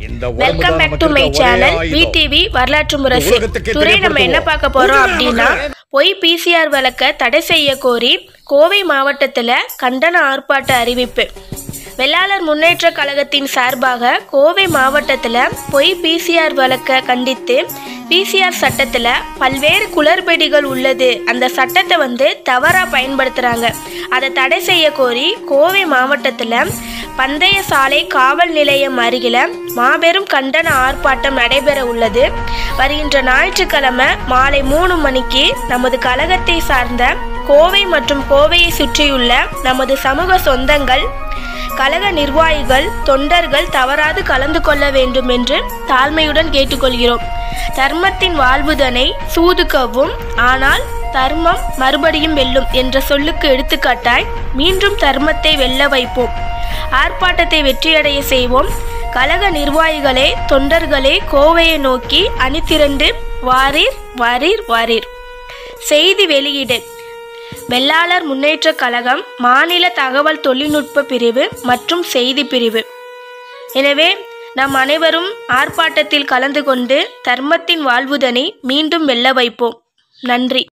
இந்த welcome back to my channel VTV வரலாற்று முரசு உலகத்துக்கே துறை நம்ம என்ன தெரியப்படுத்துவோம். பார்க்க போறோம் உண்மையான அப்படின்னா மக்களே. பொய் பிசிஆர் வழக்க தடை செய்ய கோரி கோவை மாவட்டத்தில் கண்டன ஆர்ப்பாட்ட அறிவிப்பு வெள்ளாளர் முன்னேற்ற கழகத்தின் சார்பாக கோவை மாவட்டத்தில் பொய் பிசிஆர் வழக்க கண்டித்து பிசிஆர் சட்டத்தில் பல்வேறு குளறுபடிகள் உள்ளது அந்த சட்டத்தை வந்து தவறாக பயன்படுத்துகிறாங்க அதை தடை செய்ய கோரி கோவை மாவட்டத்தில் பந்தய சாலை காவல் நிலையம் அருகில மாபெரும் கண்டன ஆர்ப்பாட்டம் நடைபெற உள்ளது வருகின்ற ஞாயிற்றுக்கிழமை மாலை மூணு மணிக்கு நமது கழகத்தை சார்ந்த கோவை மற்றும் கோவையை சுற்றியுள்ள நமது சமூக சொந்தங்கள் கழக நிர்வாகிகள் தொண்டர்கள் தவறாது கலந்து கொள்ள வேண்டும் என்று தாழ்மையுடன் கேட்டுக்கொள்கிறோம் தர்மத்தின் வாழ்வுதனை சூதுக்கவும் ஆனால் தர்மம் மறுபடியும் வெல்லும் என்ற சொல்லுக்கு எடுத்துக்காட்டாய் மீண்டும் தர்மத்தை வெல்ல வைப்போம் ஆர்ப்பாட்டத்தை வெற்றியடைய செய்வோம் கழக நிர்வாகிகளே தொண்டர்களே கோவையை நோக்கி அணிதிரண்டு வாரீர் வாரீர் வாரீர் செய்தி வெளியீடு வெள்ளாளர் முன்னேற்றக் கழகம் மாநில தகவல் தொழில்நுட்ப பிரிவு மற்றும் செய்தி பிரிவு எனவே நாம் அனைவரும் ஆர்ப்பாட்டத்தில் கலந்து கொண்டு தர்மத்தின் வாழ்வுதனை மீண்டும் வெல்ல வைப்போம் நன்றி